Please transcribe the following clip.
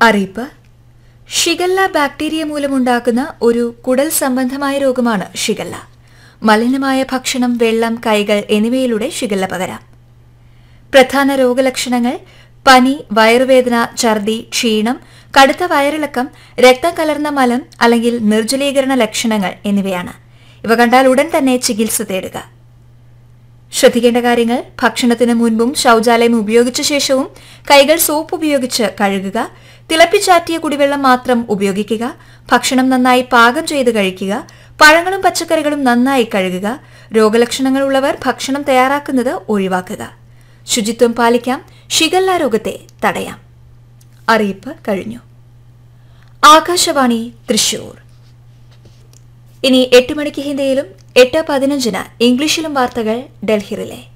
അറിയിപ്പ് shigella bacteria മൂലമുണ്ടാക്കുന്ന ഒരു കുടൽ സംബന്ധമായ രോഗമാണ് ഷിഗല്ല മലിനമായ ഭക്ഷണം വെള്ളം കൈകൾ എന്നിവയിലൂടെ ഷിഗല്ല പകരാം പ്രധാന രോഗലക്ഷണങ്ങൾ പനി വയറുവേദന ഛർദി ക്ഷീണം കടുത്ത വയറിളക്കം രക്തം കലർന്ന മലം അല്ലെങ്കിൽ നിർജ്ജലീകരണ ലക്ഷണങ്ങൾ എന്നിവയാണ് ഇവ കണ്ടാൽ ഉടൻ തന്നെ ചികിത്സ തേടുക ശ്രദ്ധിക്കേണ്ട കാര്യങ്ങൾ ഭക്ഷണത്തിന് മുൻപും ശൌചാലയം ഉപയോഗിച്ച ശേഷവും കൈകൾ സോപ്പ് ഉപയോഗിച്ച് കഴുകുക തിളപ്പിച്ചാറ്റിയ കുടിവെള്ളം മാത്രം ഉപയോഗിക്കുക ഭക്ഷണം നന്നായി പാകം ചെയ്ത് കഴിക്കുക പഴങ്ങളും പച്ചക്കറികളും നന്നായി കഴുകുക രോഗലക്ഷണങ്ങൾ ഉള്ളവർ ഭക്ഷണം തയ്യാറാക്കുന്നത് ഒഴിവാക്കുക ശുചിത്വം പാലിക്കാം ഷിഗല്ല രോഗത്തെ തടയാം അറിയിപ്പ് കഴിഞ്ഞു ആകാശവാണി തൃശൂർ ഇനി എട്ട് മണിക്ക് ഹിന്ദിയിലും എട്ട് പതിനഞ്ചിന് ഇംഗ്ലീഷിലും വാർത്തകൾ ഡൽഹി റിലേ